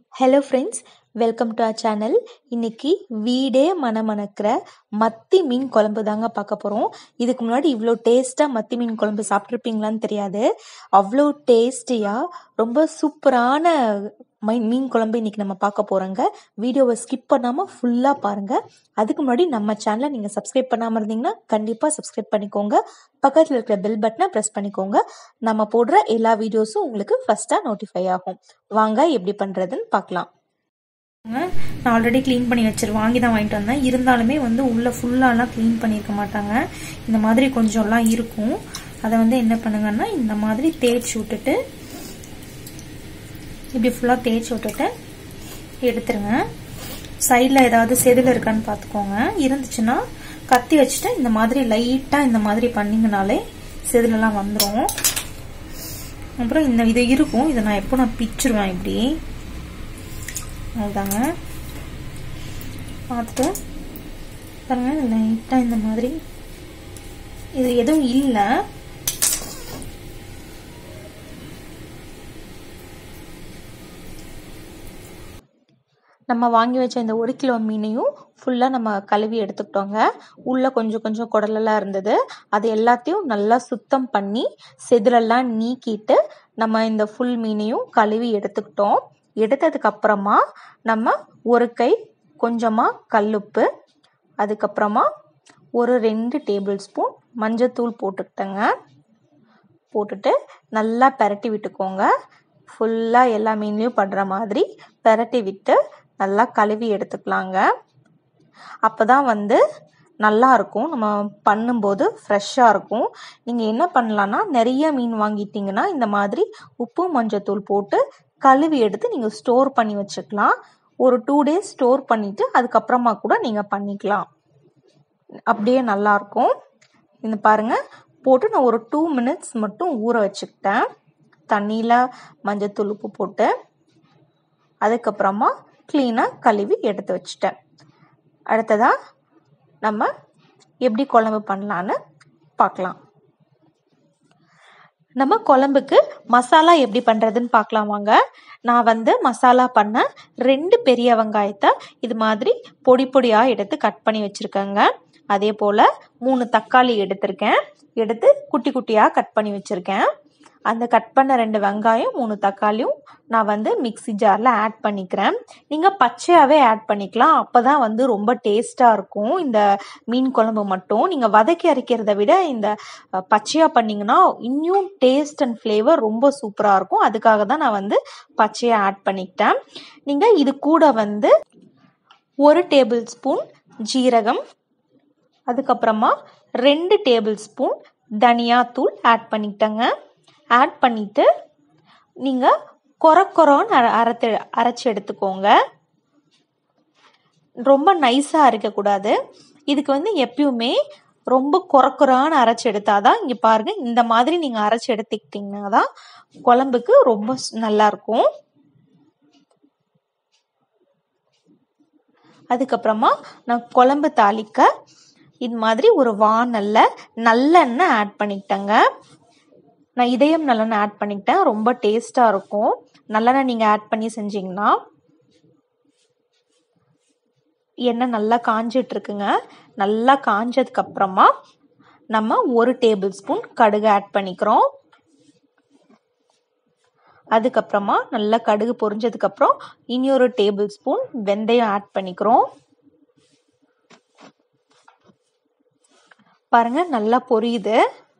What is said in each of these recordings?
hello friends welcome to our channel இன்னைக்கு வீடே மணமணக்கிற மத்தி மீன் குழம்பு தாங்க பார்க்க போகிறோம் இதுக்கு முன்னாடி இவ்வளோ டேஸ்ட்டாக மத்தி மீன் குழம்பு சாப்பிட்ருப்பீங்களான்னு தெரியாது அவ்வளோ டேஸ்டியாக ரொம்ப சூப்பரான மை மீன் குழம்பு இன்னைக்கு நம்ம பார்க்க போகிறோங்க வீடியோவை ஸ்கிப் பண்ணாமல் ஃபுல்லாக பாருங்கள் அதுக்கு முன்னாடி நம்ம சேனலை நீங்கள் சப்ஸ்கிரைப் பண்ணாமல் இருந்தீங்கன்னா கண்டிப்பாக சப்ஸ்கிரைப் பண்ணிக்கோங்க பக்கத்தில் இருக்கிற பெல் பட்டனை ப்ரெஸ் பண்ணிக்கோங்க நம்ம போடுற எல்லா வீடியோஸும் உங்களுக்கு ஃபஸ்ட்டாக நோட்டிஃபை ஆகும் வாங்க எப்படி பண்ணுறதுன்னு பார்க்கலாம் நான் ஆல்ரெடி க்ளீன் பண்ணி வச்சிரு வாங்கி தான் வாங்கிட்டு வந்தேன் இருந்தாலுமே வந்து உள்ள ஃபுல்லாலாம் க்ளீன் பண்ணியிருக்க மாட்டாங்க இந்த மாதிரி கொஞ்சம்லாம் இருக்கும் அதை வந்து என்ன பண்ணுங்கன்னா இந்த மாதிரி தேய்ச்சி விட்டுட்டு இப்படி ஃபுல்லாக தேய்ச்சி விட்டுட்டு எடுத்துருங்க சைடில் ஏதாவது செதில் இருக்கான்னு பார்த்துக்கோங்க இருந்துச்சுன்னா கத்தி வச்சுட்டு இந்த மாதிரி லைட்டாக இந்த மாதிரி பண்ணிங்கனாலே செதிலெல்லாம் வந்துடும் அப்புறம் இந்த இது இருக்கும் இதை நான் எப்போ நான் பிச்சிருவேன் இப்படி அதுதாங்க பார்த்துட்டு பாருங்க லைட்டாக இந்த மாதிரி இது எதுவும் இல்லை நம்ம வாங்கி வச்ச இந்த ஒரு கிலோ மீனையும் ஃபுல்லாக நம்ம கழுவி எடுத்துக்கிட்டோங்க உள்ளே கொஞ்சம் கொஞ்சம் குடலெல்லாம் இருந்தது அது எல்லாத்தையும் நல்லா சுத்தம் பண்ணி செதிலெல்லாம் நீக்கிட்டு நம்ம இந்த ஃபுல் மீனையும் கழுவி எடுத்துக்கிட்டோம் எடுத்ததுக்கு அப்புறமா நம்ம ஒரு கை கொஞ்சமாக கல்லுப்பு அதுக்கப்புறமா ஒரு ரெண்டு டேபிள் ஸ்பூன் மஞ்சத்தூள் போட்டுக்கிட்டேங்க போட்டுட்டு நல்லா பெரட்டி விட்டுக்கோங்க ஃபுல்லாக எல்லா மீன்லேயும் படுற மாதிரி பெரட்டி விட்டு நல்லா கழுவி எடுத்துக்கலாங்க அப்போ தான் வந்து நல்லா இருக்கும் நம்ம பண்ணும்போது ஃப்ரெஷ்ஷாக இருக்கும் நீங்கள் என்ன பண்ணலான்னா நிறைய மீன் வாங்கிட்டீங்கன்னா இந்த மாதிரி உப்பு மஞ்சத்தூள் போட்டு கழுவி எடுத்து நீங்கள் ஸ்டோர் பண்ணி வச்சுக்கலாம் ஒரு டூ டேஸ் ஸ்டோர் பண்ணிவிட்டு அதுக்கப்புறமா கூட நீங்கள் பண்ணிக்கலாம் அப்படியே நல்லாயிருக்கும் இந்த பாருங்கள் போட்டு நான் ஒரு டூ மினிட்ஸ் மட்டும் ஊற வச்சுக்கிட்டேன் தண்ணியில் மஞ்சத்தூள் உப்பு போட்டு அதுக்கப்புறமா க்ளீனாக கழுவி எடுத்து வச்சுட்டேன் அடுத்ததாக நம்ம எப்படி குழம்பு பண்ணலான்னு பார்க்கலாம் நம்ம குழம்புக்கு மசாலா எப்படி பண்ணுறதுன்னு பார்க்கலாம் வாங்க நான் வந்து மசாலா பண்ண ரெண்டு பெரிய வெங்காயத்தை இது மாதிரி பொடி பொடியாக எடுத்து கட் பண்ணி வச்சுருக்கேங்க அதே போல் மூணு தக்காளி எடுத்திருக்கேன் எடுத்து குட்டி குட்டியாக கட் பண்ணி வச்சுருக்கேன் அந்த கட் பண்ண ரெண்டு வெங்காயம் மூணு தக்காளியும் நான் வந்து மிக்சி ஜாரில் ஆட் பண்ணிக்கிறேன் நீங்கள் பச்சையாகவே ஆட் பண்ணிக்கலாம் அப்போ தான் வந்து ரொம்ப டேஸ்ட்டாக இருக்கும் இந்த மீன் குழம்பு மட்டும் நீங்கள் வதக்கி அரைக்கிறத விட இந்த பச்சையாக பண்ணிங்கன்னா இன்னும் டேஸ்ட் அண்ட் ஃப்ளேவர் ரொம்ப சூப்பராக இருக்கும் அதுக்காக தான் நான் வந்து பச்சையாக ஆட் பண்ணிக்கிட்டேன் நீங்கள் இது கூட வந்து ஒரு டேபிள் ஸ்பூன் ஜீரகம் அதுக்கப்புறமா ரெண்டு டேபிள் ஸ்பூன் தனியாத்தூள் ஆட் பண்ணிக்கிட்டேங்க ஆட் பண்ணிவிட்டு நீங்கள் கொர கொரன்னு அர அரைத்து அரைச்சி எடுத்துக்கோங்க ரொம்ப நைஸாக அரைக்கக்கூடாது இதுக்கு வந்து எப்பயுமே ரொம்ப குறக்குறான்னு அரைச்சி எடுத்தாதான் இங்கே பாருங்கள் இந்த மாதிரி நீங்கள் அரைச்சி எடுத்துக்கிட்டிங்கன்னா தான் குழம்புக்கு ரொம்ப நல்லாயிருக்கும் அதுக்கப்புறமா நான் குழம்பு தாளிக்க இது மாதிரி ஒரு வானல்ல நல்லெண்ணெய் ஆட் பண்ணிக்கிட்டேங்க நான் இதயம் நல்லெண்ணெய் ஆட் பண்ணிக்கிட்டேன் ரொம்ப டேஸ்ட்டாக இருக்கும் நல்லெண்ணெய் நீங்கள் ஆட் பண்ணி செஞ்சிங்கன்னா எண்ணெய் நல்லா காஞ்சிட்டு இருக்குங்க நல்லா காஞ்சதுக்கு அப்புறமா நம்ம ஒரு டேபிள் ஸ்பூன் கடுகு ஆட் பண்ணிக்கிறோம் அதுக்கப்புறமா நல்லா கடுகு பொரிஞ்சதுக்கப்புறம் இனி ஒரு டேபிள் ஸ்பூன் வெந்தயம் ஆட் பண்ணிக்கிறோம் பாருங்க நல்லா பொரியுது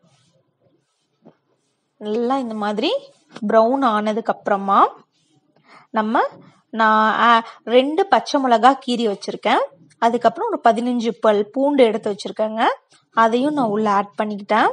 நல்லா இந்த மாதிரி ப்ரௌன் ஆனதுக்கு அப்புறமா நம்ம நான் ரெண்டு பச்சை மிளகா கீரி வச்சுருக்கேன் அதுக்கப்புறம் ஒரு பதினஞ்சு பல் பூண்டு எடுத்து வச்சுருக்கேங்க அதையும் நான் உள்ள ஆட் பண்ணிக்கிட்டேன்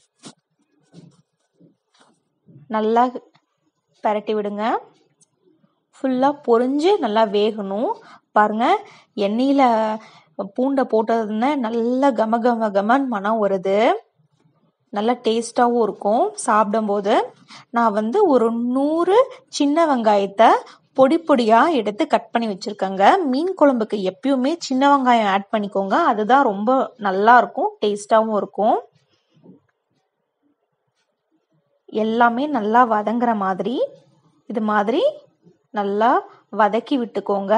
நல்லா பரட்டி விடுங்க ஃபுல்லாக பொரிஞ்சு நல்லா வேகணும் பாருங்க எண்ணெயில் பூண்டை போட்டதுன்னா நல்லா கம கம கமன் மனம் வருது நல்லா டேஸ்ட்டாகவும் இருக்கும் சாப்பிடும்போது நான் வந்து ஒரு நூறு சின்ன வெங்காயத்தை பொடி பொடியாக எடுத்து கட் பண்ணி வச்சுருக்கேங்க மீன் குழம்புக்கு எப்பயுமே சின்ன வெங்காயம் ஆட் பண்ணிக்கோங்க அதுதான் ரொம்ப நல்லா இருக்கும் டேஸ்ட்டாகவும் இருக்கும் எல்லாமே நல்லா வதங்குற மாதிரி இது மாதிரி நல்லா வதக்கி விட்டுக்கோங்க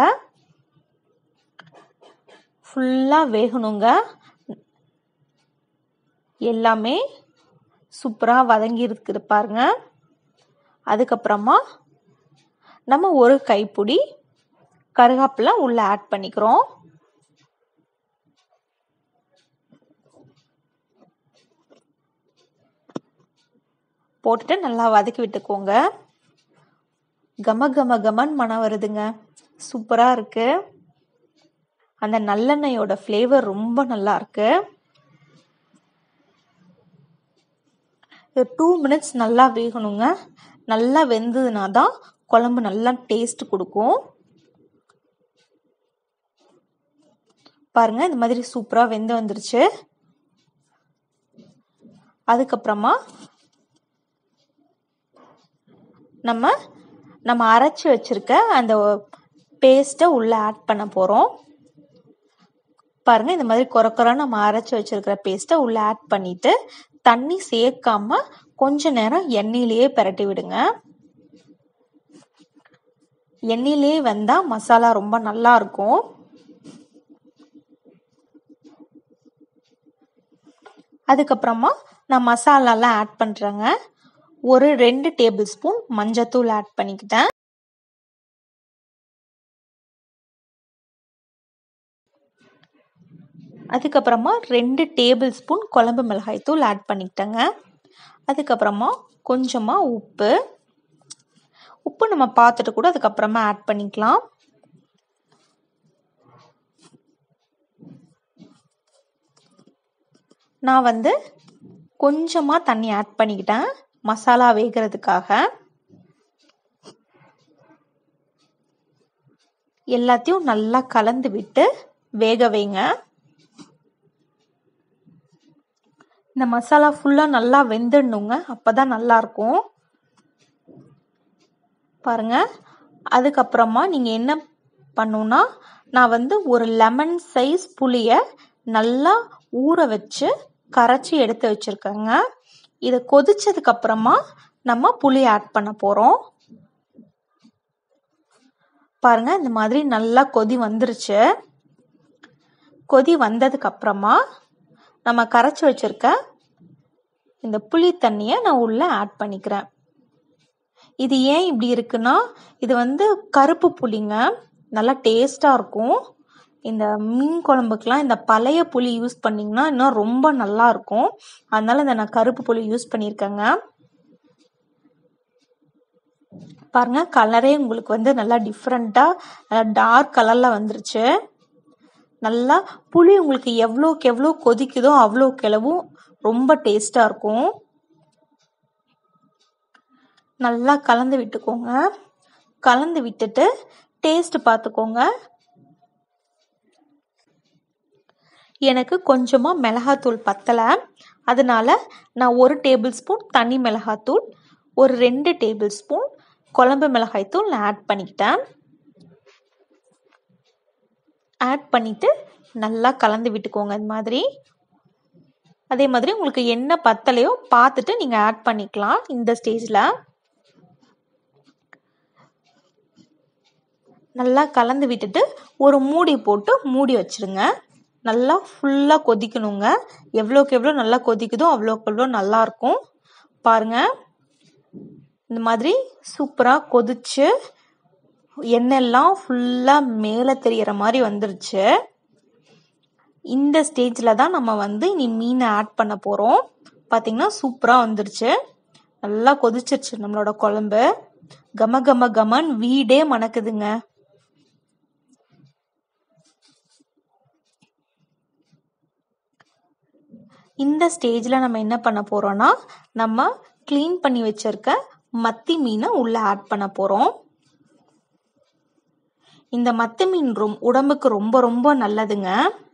ஃபுல்லாக வேகணுங்க எல்லாமே சூப்பராக வதங்கி இருக்குது பாருங்க அதுக்கப்புறமா நம்ம ஒரு கைப்பிடி கருகாப்பிலை உள்ள ஆட் பண்ணிக்கிறோம் போட்டுட்டு நல்லா வதக்கி விட்டுக்கோங்க கம கம கமன் மனம் வருதுங்க சூப்பராக இருக்கு அந்த நல்லெண்ணெயோட ஃப்ளேவர் ரொம்ப நல்லா இருக்கு டூ மினிட்ஸ் நல்லா வேகணுங்க நல்லா வெந்ததுனா தான் குழம்பு நல்லா டேஸ்ட் கொடுக்கும் பாருங்க இந்த மாதிரி சூப்பராக வெந்து வந்துருச்சு அதுக்கப்புறமா நம்ம நம்ம அரைச்சி வச்சிருக்க அந்த பேஸ்ட்டை உள்ளே ஆட் பண்ண போகிறோம் பாருங்க இந்த மாதிரி குறை குறை நம்ம அரைச்சி வச்சிருக்கிற பேஸ்ட்டை உள்ளே ஆட் பண்ணிட்டு தண்ணி சேர்க்காம கொஞ்ச நேரம் எண்ணெயிலேயே பிரட்டி விடுங்க எண்ணெயிலே வந்தா மசாலா ரொம்ப நல்லா இருக்கும் அதுக்கப்புறமா நான் மசாலாலாம் ஆட் பண்ணுறேங்க ஒரு ரெண்டு டேபிள் ஸ்பூன் மஞ்சத்தூள் ஆட் பண்ணிக்கிட்டேன் அதுக்கப்புறமா ரெண்டு டேபிள் ஸ்பூன் குழம்பு மிளகாய் தூள் ஆட் பண்ணிக்கிட்டேங்க அதுக்கப்புறமா கொஞ்சமாக உப்பு உப்பு நம்ம பார்த்துட்டு கூட அதுக்கப்புறமா ஆட் பண்ணிக்கலாம் நான் வந்து கொஞ்சமாக தண்ணி ஆட் பண்ணிக்கிட்டேன் மசாலா வேகிறதுக்காக எல்லாத்தையும் நல்லா கலந்து விட்டு வேக வைங்க இந்த மசாலா ஃபுல்லாக நல்லா வெந்துடணுங்க அப்போ தான் நல்லாயிருக்கும் பாருங்க அதுக்கப்புறமா நீங்கள் என்ன பண்ணுன்னா நான் வந்து ஒரு லெமன் சைஸ் புளியை நல்லா ஊற வச்சு கரைச்சி எடுத்து வச்சுருக்கேங்க இதை கொதிச்சதுக்கு அப்புறமா நம்ம புளி ஆட் பண்ண போகிறோம் பாருங்க இந்த மாதிரி நல்லா கொதி வந்துருச்சு கொதி வந்ததுக்கு அப்புறமா நம்ம கரைச்சி வச்சிருக்க இந்த புளி தண்ணியை நான் உள்ள ஆட் பண்ணிக்கிறேன் இது ஏன் இப்படி இருக்குன்னா இது வந்து கருப்பு புளிங்க நல்லா டேஸ்டாக இருக்கும் இந்த மீன் குழம்புக்கெலாம் இந்த பழைய புளி யூஸ் பண்ணிங்கன்னா இன்னும் ரொம்ப நல்லா இருக்கும் அதனால இந்த நான் கருப்பு புளி யூஸ் பண்ணியிருக்கேங்க பாருங்க கலரே உங்களுக்கு வந்து நல்லா டிஃப்ரெண்ட்டாக டார்க் கலரில் வந்துருச்சு நல்லா புளி உங்களுக்கு எவ்வளோக்கு எவ்வளோ கொதிக்குதோ அவ்வளோக்கு எவ்வளவும் ரொம்ப டேஸ்டாக இருக்கும் நல்லா கலந்து விட்டுக்கோங்க கலந்து விட்டுட்டு டேஸ்ட் பார்த்துக்கோங்க எனக்கு கொஞ்சமாக மிளகாத்தூள் பத்தலை அதனால நான் ஒரு டேபிள் ஸ்பூன் தனி மிளகாத்தூள் ஒரு ரெண்டு டேபிள் ஸ்பூன் குழம்பு மிளகாய்த்தூள் நான் ஆட் பண்ணிக்கிட்டேன் ஆட் பண்ணிவிட்டு நல்லா கலந்து விட்டுக்கோங்க இந்த மாதிரி அதே மாதிரி உங்களுக்கு என்ன பத்தலையோ பார்த்துட்டு நீங்கள் ஆட் பண்ணிக்கலாம் இந்த ஸ்டேஜில் நல்லா கலந்து விட்டுட்டு ஒரு மூடி போட்டு மூடி வச்சிருங்க நல்லா ஃபுல்லாக கொதிக்கணுங்க எவ்வளோக்கு எவ்வளோ நல்லா கொதிக்குதோ அவ்வளோக்கு எவ்வளோ நல்லாயிருக்கும் பாருங்கள் இந்த மாதிரி சூப்பராக கொதிச்சு எண்ணெய்லாம் ஃபுல்லாக மேலே தெரியிற மாதிரி வந்துருச்சு இந்த ஸ்டேஜில் தான் நம்ம வந்து இனி மீனை ஆட் பண்ண போகிறோம் பார்த்திங்கன்னா சூப்பராக வந்துருச்சு நல்லா கொதிச்சிருச்சு நம்மளோட குழம்பு கம கம கமன் வீடே மணக்குதுங்க இந்த ஸ்டேஜில் நம்ம என்ன பண்ண போகிறோன்னா நம்ம க்ளீன் பண்ணி வச்சிருக்க மத்தி மீனை உள்ளே ஆட் பண்ண போகிறோம் இந்த மத்தி மீன் ரொம் உடம்புக்கு ரொம்ப ரொம்ப நல்லதுங்க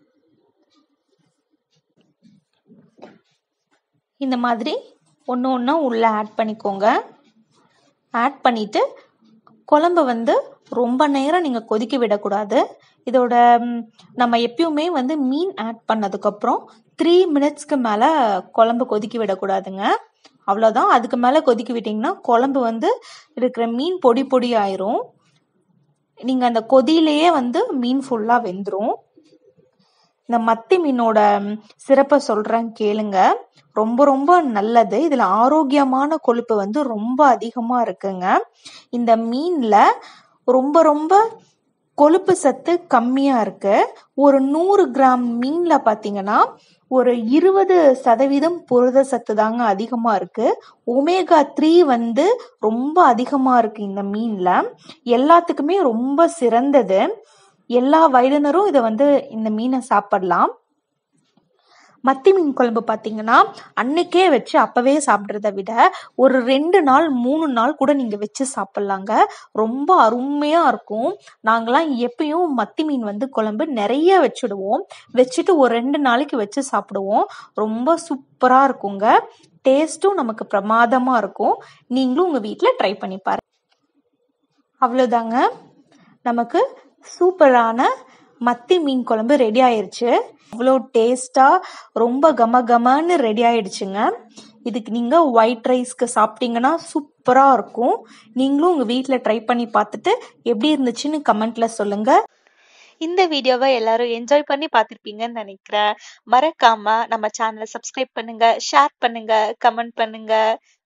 இந்த மாதிரி ஒன்று ஒன்றா உள்ளே ஆட் பண்ணிக்கோங்க ஆட் பண்ணிவிட்டு குழம்பு வந்து ரொம்ப நேரம் நீங்கள் கொதிக்க விடக்கூடாது இதோட நம்ம எப்பயுமே வந்து மீன் ஆட் பண்ணதுக்கப்புறம் த்ரீ மினிட்ஸ்க்கு மேலே குழம்பு கொதிக்க விடக்கூடாதுங்க அவ்வளோதான் அதுக்கு மேலே கொதிக்க விட்டிங்கன்னா குழம்பு வந்து இருக்கிற மீன் பொடி பொடி ஆயிரும் நீங்க அந்த கொதியிலேயே வந்து மீன் ஃபுல்லா வெந்துரும் இந்த மத்தி மீனோட ம், சிறப்பை சொல்றேன் கேளுங்க ரொம்ப ரொம்ப நல்லது இதுல ஆரோக்கியமான கொழுப்பு வந்து ரொம்ப அதிகமா இருக்குங்க இந்த மீன்ல ரொம்ப ரொம்ப கொழுப்பு சத்து கம்மியா இருக்கு ஒரு நூறு கிராம் மீன்ல பாத்தீங்கன்னா ஒரு இருபது சதவீதம் புரத சத்து தாங்க அதிகமா இருக்கு ஒமேகா த்ரீ வந்து ரொம்ப அதிகமா இருக்கு இந்த மீன்ல எல்லாத்துக்குமே ரொம்ப சிறந்தது எல்லா வயதினரும் இதை வந்து இந்த மீனை சாப்பிடலாம் மத்தி மீன் குழம்பு பார்த்தீங்கன்னா அன்னைக்கே வச்சு அப்பவே சாப்பிட்றத விட ஒரு ரெண்டு நாள் மூணு நாள் கூட நீங்க வச்சு சாப்பிட்லாங்க ரொம்ப அருமையா இருக்கும் நாங்களாம் எப்பயும் மத்தி மீன் வந்து குழம்பு நிறைய வச்சுடுவோம் வச்சுட்டு ஒரு ரெண்டு நாளைக்கு வச்சு சாப்பிடுவோம் ரொம்ப சூப்பரா இருக்குங்க டேஸ்ட்டும் நமக்கு பிரமாதமா இருக்கும் நீங்களும் உங்க வீட்டில் ட்ரை பண்ணி பாருங்க அவ்வளோதாங்க நமக்கு சூப்பரான மத்தி மீன் குழம்பு ரெடி ஆயிருச்சு அவ்வளோ டேஸ்டா ரொம்ப கம கமன்னு ரெடி ஆயிடுச்சுங்க இதுக்கு நீங்க ஒயிட் ரைஸ்க்கு சாப்பிட்டீங்கன்னா சூப்பரா இருக்கும் நீங்களும் உங்க வீட்டில் ட்ரை பண்ணி பார்த்துட்டு எப்படி இருந்துச்சுன்னு கமெண்ட்ல சொல்லுங்க இந்த வீடியோவை எல்லாரும் என்ஜாய் பண்ணி பார்த்திருப்பீங்கன்னு நினைக்கிறேன் மறக்காம நம்ம சேனலை சப்ஸ்கிரைப் பண்ணுங்க ஷேர் பண்ணுங்க கமெண்ட் பண்ணுங்க